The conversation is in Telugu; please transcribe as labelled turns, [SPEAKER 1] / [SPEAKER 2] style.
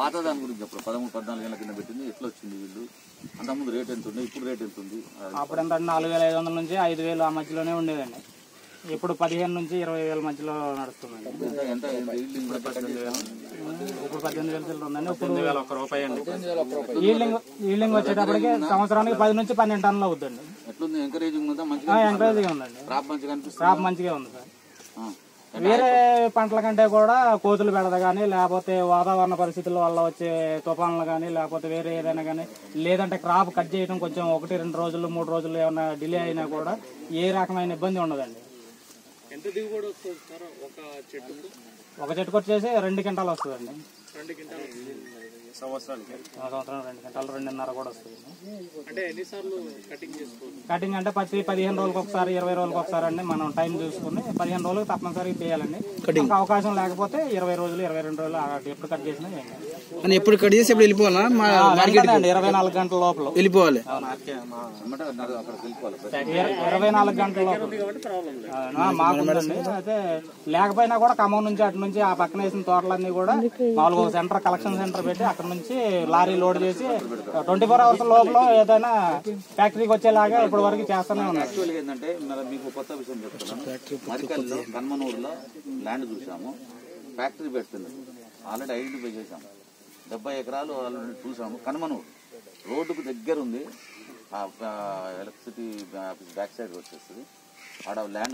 [SPEAKER 1] పాత దాని గురించి చెప్పు పదమూడు పద్నాలుగు ఏళ్ళ కింద పెట్టింది ఎట్లా వచ్చింది వీళ్ళు అంతకుముందు రేట్ ఎంత ఉంది ఇప్పుడు రేట్ ఎంత ఉంది అది
[SPEAKER 2] అప్పుడు ఎంత నాలుగు వేల ఐదు వందల నుంచి ఐదు వేలు ఆ మధ్యలోనే ఉండేదండి ఇప్పుడు పదిహేను నుంచి ఇరవై వేల మధ్యలో నడుస్తుందండి
[SPEAKER 1] ఎంత ఎంత ఈల్డింగ్ కూడా పద్దెనిమిది వేలు.
[SPEAKER 2] ఇప్పుడు పద్దెనిమిది వేల చిల్లర ఉందండి ఇప్పుడు వేల ఒక్క రూపాయి అండి ఈల్డింగ్ ఈల్డింగ్ వచ్చేటప్పటికి సంవత్సరానికి పది నుంచి పన్నెండు టన్నులు అవుతుందండి
[SPEAKER 1] ఎట్లుంది ఎంకరేజింగ్ ఉందా మంచిగా
[SPEAKER 2] ఎంకరేజ్గా ఉందండి
[SPEAKER 1] క్రాప్ మంచిగా అనిపిస్తుంది
[SPEAKER 2] క్రాప్ మంచిగా ఉంది సార్ వేరే పంటల కంటే కూడా కోతులు పెడద కానీ లేకపోతే వాతావరణ పరిస్థితుల వల్ల వచ్చే తుఫాన్లు కానీ లేకపోతే వేరే ఏదైనా కానీ లేదంటే క్రాప్ కట్ చేయడం కొంచెం ఒకటి రెండు రోజులు మూడు రోజులు ఏమైనా డిలే అయినా కూడా ఏ రకమైన ఇబ్బంది ఉండదండి
[SPEAKER 3] ఎంత దిగుబడి వస్తుంది సార్ ఒక చెట్టుకు
[SPEAKER 2] ఒక చెట్టుకు వచ్చేసి రెండు క్వింటాలు వస్తుందండి
[SPEAKER 3] రెండు క్వింటాలు సంవత్సరానికి
[SPEAKER 2] ఒక సంవత్సరం రెండు క్వింటాలు రెండున్నర కూడా వస్తుంది
[SPEAKER 3] అంటే ఎన్నిసార్లు కటింగ్ చేసుకోవచ్చు
[SPEAKER 2] కటింగ్ అంటే ప్రతి పదిహేను రోజులకు ఒకసారి ఇరవై రోజులకు ఒకసారి అండి మనం టైం చూసుకుని పదిహేను రోజులకు తప్పనిసరిగా చేయాలండి ఇంకా అవకాశం లేకపోతే ఇరవై రోజులు ఇరవై రెండు రోజులు అలా ఎప్పుడు కట్ చేసినా ఏం కాదు.
[SPEAKER 4] అని ఎప్పుడు కట్ చేసి ఎప్పుడు వెళ్ళిపోవాలా మా
[SPEAKER 2] ఆ, వెంటనే అండి ఇరవై నాలుగు గంటల లోపల
[SPEAKER 4] వెళ్ళిపోవాలి
[SPEAKER 1] ఎమ్మటే నడు- అక్కడికి వెళ్ళిపోవాలి
[SPEAKER 2] ఇర- ఇరవై నాలుగు గంటల లోపల ఆ, మాకు ఉందండి అయితే లేకపోయినా కూడా ఖమ్మం నుంచి అటు నుంచి ఆ పక్కన వేసిన తోటలన్నీ కూడా మామూలుగా ఒక సెంటర్ కలెక్షన్ సెంటర్ పెట్టి అక్కడ నుంచి లారీ లోడ్ చేసి ట్వంటీ ఫోర్ అవర్స్ లోపల ఏదైనా ఫ్యాక్టరీకి వచ్చేలాగా ఇప్పటి వరకు చేస్తూనే ఉన్నారు
[SPEAKER 1] యాక్చువల్గా ఏంటంటే మరి మీకు కొత్త విషయం చెప్తున్నాను మరికల్లో కన్మనూరులో ల్యాండ్ చూసాము ఫ్యాక్టరీ పెడుతుంది ఆల్రెడీ ఐడెంటిఫై చేసాము డెబ్బై ఎకరాలు ఆల్రెడీ చూసాము కన్మనూరు రోడ్డుకు దగ్గర ఉంది ఆ ఎలక్ట్రిసిటీ బ్యాక్ సైడ్ వచ్చేస్తుంది ఆడ ల్యాండ్